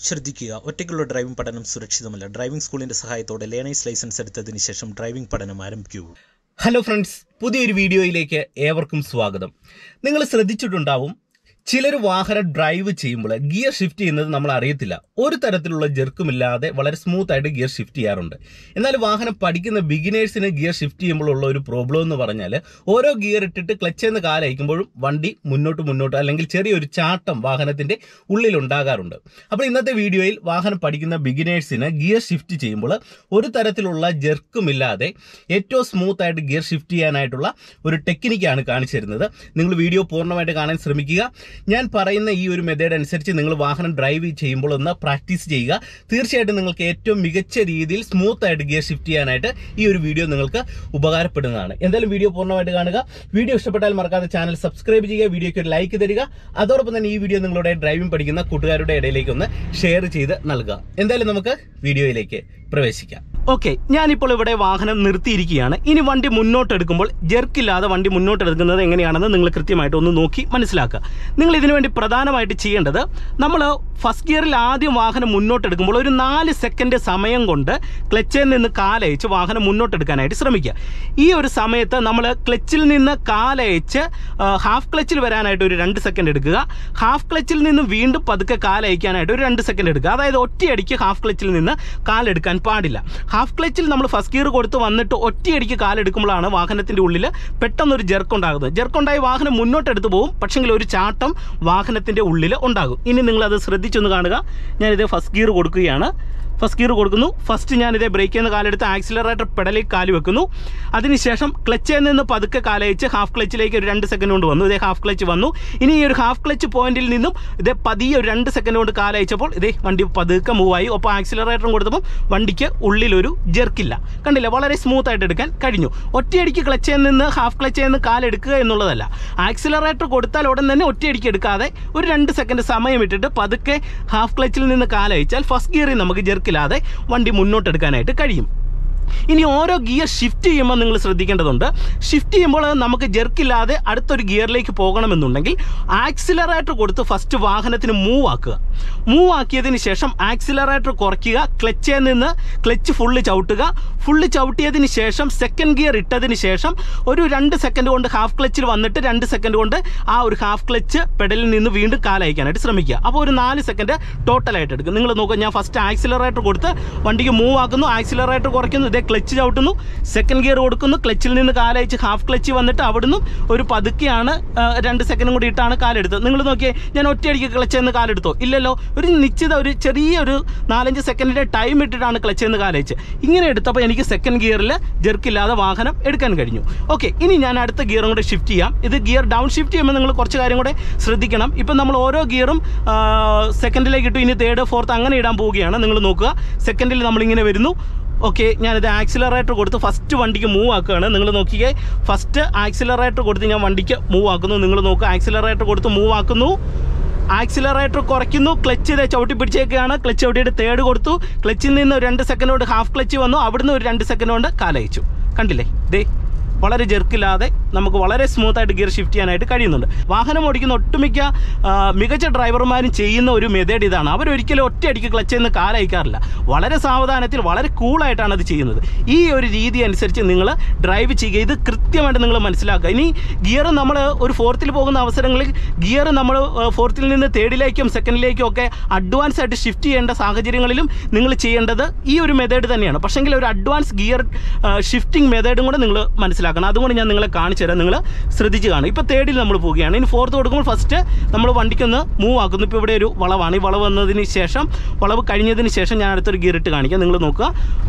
ശ്രദ്ധിക്കുക ഒറ്റയ്ക്കുള്ള ഡ്രൈവിംഗ് പഠനം സുരക്ഷിതമല്ല ഡ്രൈവിംഗ് സ്കൂളിന്റെ സഹായത്തോടെ ലേണേഴ്സ് ലൈസൻസ് എടുത്തതിന് ശേഷം ഡ്രൈവിംഗ് പഠനം ആരംഭിക്കൂ ഹലോ ഫ്രണ്ട്സ് പുതിയൊരു വീഡിയോയിലേക്ക് ഏവർക്കും സ്വാഗതം നിങ്ങൾ ശ്രദ്ധിച്ചിട്ടുണ്ടാവും ചിലർ വാഹനം ഡ്രൈവ് ചെയ്യുമ്പോൾ ഗിയർ ഷിഫ്റ്റ് ചെയ്യുന്നത് നമ്മൾ അറിയത്തില്ല ഒരു തരത്തിലുള്ള ജെർക്കുമില്ലാതെ വളരെ സ്മൂത്ത് ആയിട്ട് ഗിയർ ഷിഫ്റ്റ് ചെയ്യാറുണ്ട് എന്നാൽ വാഹനം പഠിക്കുന്ന ബിഗിനേഴ്സിന് ഗിയർ ഷിഫ്റ്റ് ചെയ്യുമ്പോൾ ഉള്ള ഒരു പ്രോബ്ലം എന്ന് പറഞ്ഞാൽ ഓരോ ഗിയർ ഇട്ടിട്ട് ക്ലച്ച് എന്ന് കാലയക്കുമ്പോഴും വണ്ടി മുന്നോട്ട് മുന്നോട്ട് അല്ലെങ്കിൽ ചെറിയൊരു ചാട്ടം വാഹനത്തിന്റെ ഉള്ളിൽ ഉണ്ടാകാറുണ്ട് അപ്പോൾ ഇന്നത്തെ വീഡിയോയിൽ വാഹനം പഠിക്കുന്ന ബിഗിനേഴ്സിന് ഗിയർ ഷിഫ്റ്റ് ചെയ്യുമ്പോൾ ഒരു തരത്തിലുള്ള ജെർക്കുമില്ലാതെ ഏറ്റവും സ്മൂത്ത് ആയിട്ട് ഗിയർ ഷിഫ്റ്റ് ചെയ്യാനായിട്ടുള്ള ഒരു ടെക്നിക്കാണ് കാണിച്ചു തരുന്നത് നിങ്ങൾ വീഡിയോ പൂർണ്ണമായിട്ട് കാണാൻ ശ്രമിക്കുക ഞാൻ പറയുന്ന ഈ ഒരു മെത്തേഡ് അനുസരിച്ച് നിങ്ങൾ വാഹനം ഡ്രൈവ് ചെയ്യുമ്പോൾ ഒന്ന് പ്രാക്ടീസ് ചെയ്യുക തീർച്ചയായിട്ടും നിങ്ങൾക്ക് ഏറ്റവും മികച്ച രീതിയിൽ സ്മൂത്ത് ആയിട്ട് ഗിയർ ഷിഫ്റ്റ് ചെയ്യാനായിട്ട് ഈ ഒരു വീഡിയോ നിങ്ങൾക്ക് ഉപകാരപ്പെടുന്നതാണ് എന്തായാലും വീഡിയോ പൂർണ്ണമായിട്ട് കാണുക വീഡിയോ ഇഷ്ടപ്പെട്ടാൽ മറക്കാതെ ചാനൽ സബ്സ്ക്രൈബ് ചെയ്യുക വീഡിയോയ്ക്ക് ഒരു ലൈക്ക് തരിക അതോടൊപ്പം തന്നെ ഈ വീഡിയോ നിങ്ങളുടെ ഡ്രൈവിംഗ് പഠിക്കുന്ന കൂട്ടുകാരുടെ ഇടയിലേക്ക് ഒന്ന് ഷെയർ ചെയ്ത് നൽകുക എന്തായാലും നമുക്ക് വീഡിയോയിലേക്ക് പ്രവേശിക്കാം ഓക്കെ ഞാനിപ്പോൾ ഇവിടെ വാഹനം നിർത്തിയിരിക്കുകയാണ് ഇനി വണ്ടി മുന്നോട്ട് എടുക്കുമ്പോൾ ജെർക്കില്ലാതെ വണ്ടി മുന്നോട്ട് എടുക്കുന്നത് എങ്ങനെയാണെന്ന് നിങ്ങൾ കൃത്യമായിട്ട് ഒന്ന് നോക്കി മനസ്സിലാക്കുക നിങ്ങൾ ഇതിനു വേണ്ടി പ്രധാനമായിട്ട് ചെയ്യേണ്ടത് നമ്മൾ ഫസ്റ്റ് ഗിയറിൽ ആദ്യം വാഹനം മുന്നോട്ട് എടുക്കുമ്പോൾ ഒരു നാല് സെക്കൻഡ് സമയം കൊണ്ട് ക്ലച്ചിൽ നിന്ന് കാലയച്ച് വാഹനം മുന്നോട്ട് എടുക്കാനായിട്ട് ശ്രമിക്കുക ഈ ഒരു സമയത്ത് നമ്മൾ ക്ലച്ചിൽ നിന്ന് കാലയച്ച് ആ, ഹാഫ് ക്ലച്ചിൽ വരാനായിട്ട് ഒരു രണ്ട് സെക്കൻഡ് എടുക്കുക ഹാഫ് ക്ലച്ചിൽ നിന്ന് വീണ്ടും പതുക്കെ കാലയക്കാനായിട്ട് ഒരു രണ്ട് സെക്കൻഡ് എടുക്കുക അതായത് ഒറ്റയടിക്ക് ഹാഫ് ക്ലച്ചിൽ നിന്ന് കാലെടുക്കാൻ പാടില്ല ഹാഫ് ക്ലച്ചിൽ നമ്മൾ ഫസ്റ്റ് ഗിയർ കൊടുത്ത് വന്നിട്ട് ഒറ്റയടിക്ക് കാലെടുക്കുമ്പോഴാണ് വാഹനത്തിന്റെ ഉള്ളിൽ പെട്ടെന്നൊരു ജെർക്ക് ഉണ്ടാകുന്നത് ജെർക്കുണ്ടായി വാഹനം മുന്നോട്ടെടുത്ത് പോകും പക്ഷെങ്കിൽ ഒരു ചാട്ടം വാഹനത്തിന്റെ ഉള്ളിൽ ഉണ്ടാകും ഇനി നിങ്ങൾ അത് ശ്രദ്ധിച്ചൊന്ന് കാണുക ഞാനിത് ഫസ്റ്റ് ഗിയർ കൊടുക്കുകയാണ് ഫസ്റ്റ് ഗിയർ കൊടുക്കുന്നു ഫസ്റ്റ് ഞാനിതേ ബ്രേക്കിൽ നിന്ന് കാലെടുത്ത് ആക്സിലറേറ്റർ പെടലിൽ കാല് വെക്കുന്നു അതിനുശേഷം ക്ലച്ചിൽ നിന്ന് പതുക്കെ കാലയച്ച് ഹാഫ് ക്ലച്ചിലേക്ക് ഒരു രണ്ട് സെക്കൻഡ് കൊണ്ട് വന്നു ഇതേ ഹാഫ് ക്ലച്ച് വന്നു ഇനി ഈ ഒരു ഹാഫ് ക്ലച്ച് പോയിന്റിൽ നിന്നും ഇതേ പതിയെ ഒരു രണ്ട് സെക്കൻഡ് കൊണ്ട് കാലയച്ചപ്പോൾ ഇതേ വണ്ടി പതുക്കെ മൂവായി ഒപ്പം ആക്സിലറേറ്ററും കൊടുത്തപ്പോൾ വണ്ടിക്ക് ഉള്ളിലൊരു ജെർക്കില്ല കണ്ടില്ല വളരെ സ്മൂത്ത് ആയിട്ട് എടുക്കാൻ കഴിഞ്ഞു ഒറ്റയടിക്ക് ക്ലച്ചിൽ നിന്ന് ഹാഫ് ക്ലച്ചിൽ നിന്ന് കാലെടുക്കുക എന്നുള്ളതല്ല ആക്സിലറേറ്റർ കൊടുത്താൽ ഉടൻ തന്നെ ഒറ്റയടിക്ക് എടുക്കാതെ ഒരു രണ്ട് സെക്കൻഡ് സമയം ഇട്ടിട്ട് പതുക്കെ ഹാഫ് ക്ലച്ചിൽ നിന്ന് കാലയച്ചാൽ ഫസ്റ്റ് ഗിയറിൽ നമുക്ക് ജെർക്കില്ലാതെ വണ്ടി മുന്നോട്ടെടുക്കാനായിട്ട് കഴിയും ഇനി ഓരോ ഗിയർ ഷിഫ്റ്റ് ചെയ്യുമ്പോൾ നിങ്ങൾ ശ്രദ്ധിക്കേണ്ടതുണ്ട് ഷിഫ്റ്റ് ചെയ്യുമ്പോൾ നമുക്ക് ജെർക്കില്ലാതെ അടുത്തൊരു ഗിയറിലേക്ക് പോകണമെന്നുണ്ടെങ്കിൽ ആക്സിലറേറ്റർ കൊടുത്ത് ഫസ്റ്റ് വാഹനത്തിന് മൂവ് ആക്കുക മൂവ് ആക്കിയതിന് ശേഷം ആക്സിലറേറ്റർ കുറയ്ക്കുക ക്ലച്ചിൽ നിന്ന് ക്ലച്ച് ഫുള്ള് ചവിട്ടുക ഫുള്ള് ചവിട്ടിയതിന് ശേഷം സെക്കൻഡ് ഗിയർ ഇട്ടതിന് ശേഷം ഒരു രണ്ട് സെക്കൻഡ് കൊണ്ട് ഹാഫ് ക്ലച്ചിൽ വന്നിട്ട് രണ്ട് സെക്കൻഡ് കൊണ്ട് ആ ഒരു ഹാഫ് ക്ലച്ച് പെഡലിൽ നിന്ന് വീണ്ടും കാലയക്കാനായിട്ട് ശ്രമിക്കുക അപ്പോൾ ഒരു നാല് സെക്കൻഡ് ടോട്ടലായിട്ട് എടുക്കും നിങ്ങൾ നോക്കുക ഞാൻ ഫസ്റ്റ് ആക്സിലറേറ്റർ കൊടുത്ത് വണ്ടിക്ക് മൂവ് ആക്കുന്നു ആക്സിലറേറ്റർ കുറയ്ക്കുന്നു ഇതേ ക്ലച്ച് ചവിട്ടുന്നു സെക്കൻഡ് ഗിയർ കൊടുക്കുന്നു ക്ലച്ചിൽ നിന്ന് കാലയച്ച് ഹാഫ് ക്ലച്ച് വന്നിട്ട് അവിടുന്ന് ഒരു പതുക്കെയാണ് ആ, രണ്ട് സെക്കൻഡും കൂടി ഇട്ടാണ് കാലെടുത്തത് നിങ്ങൾ നോക്കിയേ ഞാൻ ഒറ്റയടിക്ക് ക്ലച്ച് എന്ന് കാലെടുത്തോ ഇല്ലല്ലോ ഒരു നിശ്ചിത ഒരു ചെറിയ ഒരു നാലഞ്ച് സെക്കൻഡിൻ്റെ ടൈം ഇട്ടിട്ടാണ് ക്ലച്ച് എന്ന് കാലയച്ച് ഇങ്ങനെ എടുത്തപ്പോൾ എനിക്ക് സെക്കൻഡ് ഗിയറിൽ ജെർക്കില്ലാതെ വാഹനം എടുക്കാൻ കഴിഞ്ഞു ഓക്കെ ഇനി ഞാൻ അടുത്ത ഗിയറും കൂടെ ഷിഫ്റ്റ് ചെയ്യാം ഇത് ഗിയർ ഡൗൺ ഷിഫ്റ്റ് ചെയ്യുമ്പോൾ നിങ്ങൾ കുറച്ച് കാര്യം കൂടെ ശ്രദ്ധിക്കണം ഇപ്പം നമ്മൾ ഓരോ ഗിയറും സെക്കൻഡിലേക്ക് ഇട്ടു ഇനി തേർഡ് ഫോർത്ത് അങ്ങനെ ഇടാൻ പോവുകയാണ് നിങ്ങൾ നോക്കുക സെക്കൻഡിൽ നമ്മളിങ്ങനെ വരുന്നു ഓക്കെ ഞാനിത് ആക്സിലറേറ്റർ കൊടുത്ത് ഫസ്റ്റ് വണ്ടിക്ക് മൂവ് ആക്കുകയാണ് നിങ്ങൾ നോക്കിയേ ഫസ്റ്റ് ആക്സിലറേറ്റർ കൊടുത്ത് ഞാൻ വണ്ടിക്ക് മൂവ് ആക്കുന്നു നിങ്ങൾ നോക്കുക ആക്സിലറേറ്റർ കൊടുത്ത് മൂവ് ആക്കുന്നു ആക്സിലറേറ്റർ കുറയ്ക്കുന്നു ക്ലച്ച് ഇതേ ചവിട്ടി പിടിച്ചേക്കാണ് ക്ലച്ച് ചവിട്ടിയിട്ട് തേർഡ് കൊടുത്തു ക്ലച്ചിൽ നിന്ന് ഒരു രണ്ട് സെക്കൻഡ് കൊണ്ട് ഹാഫ് ക്ലച്ച് വന്നു അവിടുന്ന് ഒരു രണ്ട് സെക്കൻഡ് കൊണ്ട് കാലയച്ചു കണ്ടില്ലേ ദേ വളരെ ജെർക്കില്ലാതെ നമുക്ക് വളരെ സ്മൂത്ത് ആയിട്ട് ഗിയർ ഷിഫ്റ്റ് ചെയ്യാനായിട്ട് കഴിയുന്നുണ്ട് വാഹനം ഓടിക്കുന്ന ഒട്ടുമിക്ക ആ, മികച്ച ഡ്രൈവർമാരും ചെയ്യുന്ന ഒരു മെത്തേഡ് ഇതാണ് അവരൊരിക്കലും ഒറ്റയടിക്ക് ക്ലച്ചിൽ നിന്ന് കാലയക്കാറില്ല വളരെ സാവധാനത്തിൽ വളരെ കൂളായിട്ടാണ് അത് ചെയ്യുന്നത് ഈ ഒരു രീതി അനുസരിച്ച് നിങ്ങൾ ഡ്രൈവ് ചെയ്യുക ഇത് കൃത്യമായിട്ട് നിങ്ങൾ മനസ്സിലാക്കുക ഇനി ഗിയർ നമ്മൾ ഒരു ഫോർത്തിൽ പോകുന്ന അവസരങ്ങളിൽ ഗിയർ നമ്മൾ ഫോർത്തിൽ നിന്ന് തേർഡിലേക്കും സെക്കൻഡിലേക്കും ഒക്കെ അഡ്വാൻസ് ആയിട്ട് ഷിഫ്റ്റ് ചെയ്യേണ്ട സാഹചര്യങ്ങളിലും നിങ്ങൾ ചെയ്യേണ്ടത് ഈ ഒരു മെത്തേഡ് തന്നെയാണ് പക്ഷേങ്കിൽ ഒരു അഡ്വാൻസ് ഗിയർ ഷിഫ്റ്റിംഗ് മെത്തേഡും കൂടെ നിങ്ങൾ മനസ്സിലാക്കണം അതുകൊണ്ട് ഞാൻ നിങ്ങളെ കാണിച്ചു തരാം നിങ്ങൾ ശ്രദ്ധിച്ച് കാണും ഇപ്പോൾ തേർഡിൽ നമ്മൾ പോവുകയാണ് ഇനി ഫോർത്ത് കൊടുക്കുമ്പോൾ ഫസ്റ്റ് നമ്മൾ വണ്ടിക്കൊന്ന് മൂവ് ആക്കുന്നു ഇപ്പോൾ ഇവിടെ ഒരു വളവാണ് ഈ വളവ് വന്നതിന് ശേഷം വളവ് കഴിഞ്ഞതിന് ശേഷം ഞാൻ അടുത്തൊരു ഗിയർ ഇട്ട് കാണിക്കാം നിങ്ങൾ നോക്കുക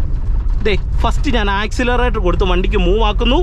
ദേ ഫസ്റ്റ് ഞാൻ ആക്സിലറേറ്റർ കൊടുത്ത് വണ്ടിക്ക് മൂവ് ആക്കുന്നു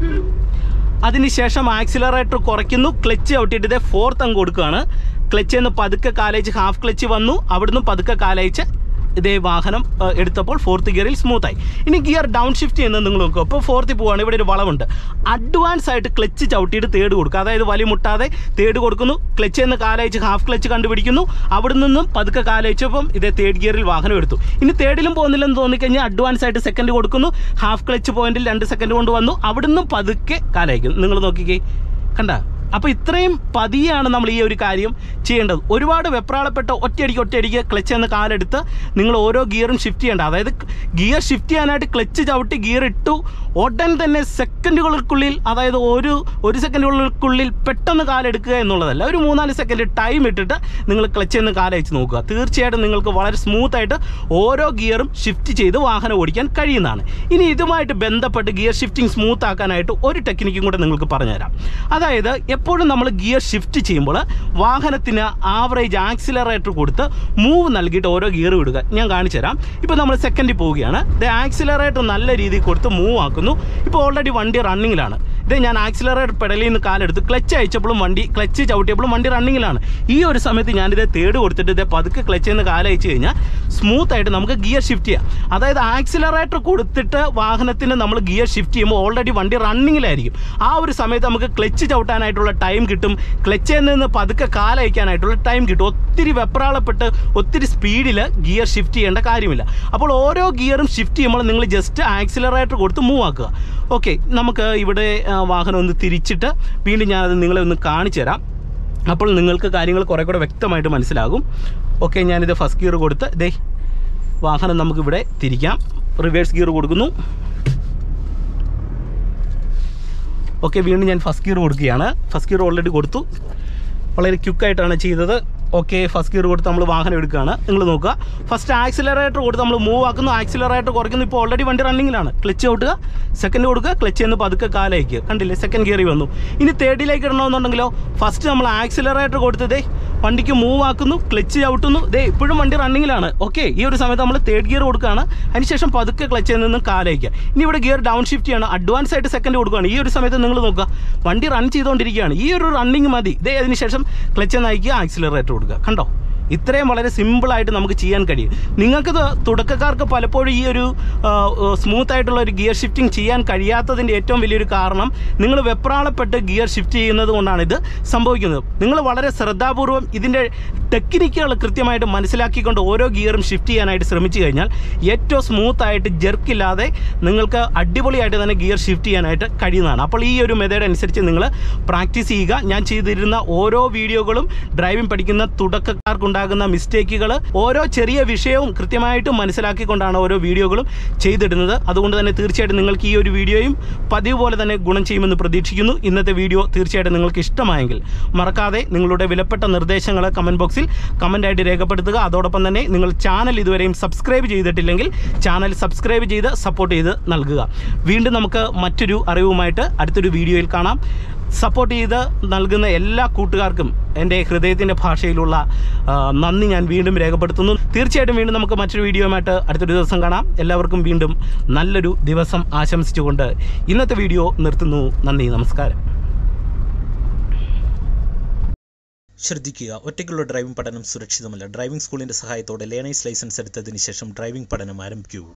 അതിനുശേഷം ആക്സിലറേറ്റർ കുറയ്ക്കുന്നു ക്ലച്ച് ഔട്ടിയിട്ട് ഇതേ ഫോർത്ത് അങ്ങ് കൊടുക്കുകയാണ് ക്ലച്ച് എന്ന് പതുക്കെ കാലയച്ച് ഹാഫ് ക്ലച്ച് വന്നു അവിടുന്ന് പതുക്കെ കാലയച്ച് ഇതേ വാഹനം ആ, എടുത്തപ്പോൾ ഫോർത്ത് ഗിയറിൽ സ്മൂത്തായി ഇനി ഗിയർ ഡൗൺ ഷിഫ്റ്റ് ചെയ്യുന്നത് നിങ്ങൾ നോക്കുക അപ്പോൾ ഫോർത്തിൽ പോവാണ് ഇവിടെ ഒരു വളവുണ്ട് അഡ്വാൻസ് ആയിട്ട് ക്ലച്ച് ചവിട്ടിയിട്ട് തേട് കൊടുക്കുക അതായത് വലി മുട്ടാതെ തേട് കൊടുക്കുന്നു ക്ലച്ച് എന്ന് കാലയച്ച് ഹാഫ് ക്ലച്ച് കണ്ടുപിടിക്കുന്നു അവിടെ നിന്നും പതുക്കെ കാലയച്ചപ്പം ഇതേ തേർഡ് ഗിയറിൽ വാഹനം എടുത്തു ഇനി തേർഡിലും പോകുന്നില്ലെന്ന് തോന്നിക്കഴിഞ്ഞാൽ അഡ്വാൻസ് ആയിട്ട് സെക്കൻഡ് കൊടുക്കുന്നു ഹാഫ് ക്ലച്ച് പോയിന്റിൽ രണ്ട് സെക്കൻഡ് കൊണ്ട് വന്നു അവിടുന്ന് പതുക്കെ കാലയക്കുന്നു നിങ്ങൾ നോക്കിക്കേ കണ്ട അപ്പോൾ ഇത്രയും പതിയാണ് നമ്മൾ ഈ ഒരു കാര്യം ചെയ്യേണ്ടത് ഒരുപാട് വെപ്രാളപ്പെട്ട ഒറ്റയടിക്ക് ഒറ്റയടിക്ക് ക്ലച്ച് എന്ന കാലെടുത്ത് നിങ്ങൾ ഓരോ ഗിയറും ഷിഫ്റ്റ് ചെയ്യേണ്ട അതായത് ഗിയർ ഷിഫ്റ്റ് ചെയ്യാനായിട്ട് ക്ലച്ച് ചവിട്ടി ഗിയർ ഇട്ടു ഉടൻ തന്നെ സെക്കൻഡുകൾക്കുള്ളിൽ അതായത് ഒരു ഒരു സെക്കൻഡുകൾക്കുള്ളിൽ പെട്ടെന്ന് കാലെടുക്കുക എന്നുള്ളതല്ല ഒരു മൂന്നാല് സെക്കൻഡ് ടൈം ഇട്ടിട്ട് നിങ്ങൾ ക്ലച്ച് എന്ന് കാലയച്ച് നോക്കുക തീർച്ചയായിട്ടും നിങ്ങൾക്ക് വളരെ സ്മൂത്ത് ആയിട്ട് ഓരോ ഗിയറും ഷിഫ്റ്റ് ചെയ്ത് വാഹനം ഓടിക്കാൻ കഴിയുന്നതാണ് ഇനി ഇതുമായിട്ട് ബന്ധപ്പെട്ട് ഗിയർ ഷിഫ്റ്റിംഗ് സ്മൂത്ത് ആക്കാനായിട്ട് ഒരു ടെക്നിക്കും കൂടെ നിങ്ങൾക്ക് പറഞ്ഞുതരാം അതായത് എപ്പോഴും നമ്മൾ ഗിയർ ഷിഫ്റ്റ് ചെയ്യുമ്പോൾ വാഹനത്തിന് ആവറേജ് ആക്സിലറേറ്റർ കൊടുത്ത് മൂവ് നൽകിയിട്ട് ഓരോ ഗിയർ വിടുക ഞാൻ കാണിച്ചു തരാം ഇപ്പോൾ നമ്മൾ സെക്കൻഡിൽ പോവുകയാണ് ഇത് ആക്സിലറേറ്റർ നല്ല രീതിയിൽ കൊടുത്ത് മൂവ് ആക്കുന്നു ഇപ്പോൾ ഓൾറെഡി വണ്ടി റണ്ണിങ്ങിലാണ് ഇത് ഞാൻ ആക്സിലറേറ്റർ പെടലിൽ നിന്ന് കാലെടുത്ത് ക്ലച്ച് അയച്ചപ്പോഴും വണ്ടി ക്ലച്ച് ചവിട്ടിയപ്പോഴും വണ്ടി റണ്ണിങ്ങിലാണ് ഈ ഒരു സമയത്ത് ഞാനിത് തേട് കൊടുത്തിട്ട് ഇത് പതുക്കെ ക്ലച്ച് നിന്ന് കാലയച്ച് കഴിഞ്ഞാൽ സ്മൂത്ത് ആയിട്ട് നമുക്ക് ഗിയർ ഷിഫ്റ്റ് ചെയ്യാം അതായത് ആക്സിലറേറ്റർ കൊടുത്തിട്ട് വാഹനത്തിന് നമ്മൾ ഗിയർ ഷിഫ്റ്റ് ചെയ്യുമ്പോൾ ഓൾറെഡി വണ്ടി റണ്ണിങ്ങിലായിരിക്കും ആ ഒരു സമയത്ത് നമുക്ക് ക്ലച്ച് ചവിട്ടാനായിട്ടുള്ള ടൈം കിട്ടും ക്ലച്ചിൽ നിന്ന് പതുക്കെ കാലയക്കാനായിട്ടുള്ള ടൈം കിട്ടും ഒത്തിരി വെപ്രാളപ്പെട്ട് ഒത്തിരി സ്പീഡിൽ ഗിയർ ഷിഫ്റ്റ് ചെയ്യേണ്ട കാര്യമില്ല അപ്പോൾ ഓരോ ഗിയറും ഷിഫ്റ്റ് ചെയ്യുമ്പോൾ നിങ്ങൾ ജസ്റ്റ് ആക്സിലറേറ്റർ കൊടുത്ത് മൂവ് ആക്കുക ഓക്കെ നമുക്ക് ഇവിടെ ആ, വാഹനം ഒന്ന് തിരിച്ചിട്ട് വീണ്ടും ഞാനത് നിങ്ങളെ ഒന്ന് കാണിച്ചു തരാം അപ്പോൾ നിങ്ങൾക്ക് കാര്യങ്ങൾ കുറേ കൂടെ വ്യക്തമായിട്ട് മനസ്സിലാകും ഓക്കെ ഞാനിത് ഫസ്റ്റ് ഗിയർ കൊടുത്ത് ദേ വാഹനം നമുക്കിവിടെ തിരിക്കാം റിവേഴ്സ് ഗിയർ കൊടുക്കുന്നു ഓക്കെ വീണ്ടും ഞാൻ ഫസ്റ്റ് ഗിയർ കൊടുക്കുകയാണ് ഫസ്റ്റ് ഗിയർ ഓൾറെഡി കൊടുത്തു വളരെ ക്വിക്കായിട്ടാണ് ചെയ്തത് ഓക്കെ ഫസ്റ്റ് ഗിയർ കൊടുത്ത് നമ്മൾ വാഹനം എടുക്കുകയാണ് നിങ്ങൾ നോക്കുക ഫസ്റ്റ് ആക്സിലറേറ്റർ കൊടുത്ത് നമ്മൾ മൂവ് ആക്കുന്നു ആക്സിലറേറ്റർ കുറയ്ക്കുന്നു ഇപ്പോൾ ഓൾറെഡി വണ്ടി റണ്ണിങ്ങിലാണ് ക്ലച്ച് ഔട്ടുക സെക്കൻഡ് കൊടുക്കുക ക്ലച്ച് എന്ന് പതുക്കെ കാലയക്കുക കണ്ടില്ലേ സെക്കൻഡ് ഗിയറിൽ വന്നു ഇനി തേർഡിലേക്ക് ഇടണമെന്നുണ്ടെങ്കിലോ ഫസ്റ്റ് നമ്മൾ ആക്സിലറേറ്റർ കൊടുത്ത് ദേ വണ്ടിക്ക് മൂവ് ആക്കുന്നു ക്ലച്ച് ചവിട്ടുന്നു ദേ ഇപ്പോഴും വണ്ടി റണ്ണിങ്ങിലാണ് ഓക്കെ ഈ ഒരു സമയത്ത് നമ്മൾ തേർഡ് ഗിയർ കൊടുക്കുകയാണ് അതിനുശേഷം പതുക്കെ ക്ലച്ചിൽ നിന്ന് കാലയക്കുക ഇനി ഇവിടെ ഗിയർ ഡൗൺ ഷിഫ്റ്റ് ചെയ്യണം അഡ്വാൻസ് ആയിട്ട് സെക്കൻഡ് കൊടുക്കുകയാണ് ഈ ഒരു സമയത്ത് നിങ്ങൾ നോക്കുക വണ്ടി റൺ ചെയ്തുകൊണ്ടിരിക്കുകയാണ് ഈ ഒരു റണ്ണിങ് മതി ഇതേ അതിനുശേഷം ക്ലച്ച് നയിക്കുക ആക്സിലറേറ്റർ കൊടുക്കുക കണ്ടോ ഇത്രയും വളരെ സിമ്പിളായിട്ട് നമുക്ക് ചെയ്യാൻ കഴിയും നിങ്ങൾക്ക് ഇത് തുടക്കക്കാർക്ക് പലപ്പോഴും ഈ ഒരു സ്മൂത്ത് ആയിട്ടുള്ള ഒരു ഗിയർ ഷിഫ്റ്റിംഗ് ചെയ്യാൻ കഴിയാത്തതിൻ്റെ ഏറ്റവും വലിയൊരു കാരണം നിങ്ങൾ വെപ്രാളപ്പെട്ട് ഗിയർ ഷിഫ്റ്റ് ചെയ്യുന്നത് കൊണ്ടാണ് ഇത് സംഭവിക്കുന്നത് നിങ്ങൾ വളരെ ശ്രദ്ധാപൂർവം ഇതിൻ്റെ ടെക്നിക്കുകൾ കൃത്യമായിട്ട് മനസ്സിലാക്കിക്കൊണ്ട് ഓരോ ഗിയറും ഷിഫ്റ്റ് ചെയ്യാനായിട്ട് ശ്രമിച്ചു കഴിഞ്ഞാൽ ഏറ്റവും സ്മൂത്ത് ആയിട്ട് ജെർക്കില്ലാതെ നിങ്ങൾക്ക് അടിപൊളിയായിട്ട് തന്നെ ഗിയർ ഷിഫ്റ്റ് ചെയ്യാനായിട്ട് കഴിയുന്നതാണ് അപ്പോൾ ഈ ഒരു മെത്തേഡ് അനുസരിച്ച് നിങ്ങൾ പ്രാക്ടീസ് ചെയ്യുക ഞാൻ ചെയ്തിരുന്ന ഓരോ വീഡിയോകളും ഡ്രൈവിംഗ് പഠിക്കുന്ന തുടക്കക്കാർക്കുണ്ടാകുന്ന മിസ്റ്റേക്കുകൾ ഓരോ ചെറിയ വിഷയവും കൃത്യമായിട്ട് മനസ്സിലാക്കിക്കൊണ്ടാണ് ഓരോ വീഡിയോകളും ചെയ്തിടുന്നത് അതുകൊണ്ട് തന്നെ തീർച്ചയായിട്ടും നിങ്ങൾക്ക് ഈ ഒരു വീഡിയോയും പതിവ് പോലെ തന്നെ ഗുണം ചെയ്യുമെന്ന് പ്രതീക്ഷിക്കുന്നു ഇന്നത്തെ വീഡിയോ തീർച്ചയായിട്ടും നിങ്ങൾക്ക് ഇഷ്ടമായെങ്കിൽ മറക്കാതെ നിങ്ങളുടെ വിലപ്പെട്ട നിർദ്ദേശങ്ങൾ കമൻറ്റ് ബോക്സിൽ കമൻ്റായിട്ട് രേഖപ്പെടുത്തുക അതോടൊപ്പം തന്നെ നിങ്ങൾ ചാനൽ ഇതുവരെയും സബ്സ്ക്രൈബ് ചെയ്തിട്ടില്ലെങ്കിൽ ചാനൽ സബ്സ്ക്രൈബ് ചെയ്ത് സപ്പോർട്ട് ചെയ്ത് നൽകുക വീണ്ടും നമുക്ക് മറ്റൊരു അറിവുമായിട്ട് അടുത്തൊരു വീഡിയോയിൽ കാണാം സപ്പോർട്ട് ചെയ്ത് നൽകുന്ന എല്ലാ കൂട്ടുകാർക്കും എൻ്റെ ഹൃദയത്തിൻ്റെ ഭാഷയിലുള്ള ആ, നന്ദി ഞാൻ വീണ്ടും രേഖപ്പെടുത്തുന്നു തീർച്ചയായിട്ടും വീണ്ടും നമുക്ക് മറ്റൊരു വീഡിയോയുമായിട്ട് അടുത്തൊരു ദിവസം കാണാം എല്ലാവർക്കും വീണ്ടും നല്ലൊരു ദിവസം ആശംസിച്ചുകൊണ്ട് ഇന്നത്തെ വീഡിയോ നിർത്തുന്നു നന്ദി നമസ്കാരം ശ്രദ്ധിക്കുക ഒറ്റയ്ക്കുള്ള ഡ്രൈവിംഗ് പഠനം സുരക്ഷിതമല്ല ഡ്രൈവിംഗ് സ്കൂളിന്റെ സഹായത്തോടെ ലേണേഴ്സ് ലൈസൻസ് എടുത്തതിന് ശേഷം ഡ്രൈവിംഗ് പഠനം ആരംഭിക്കൂ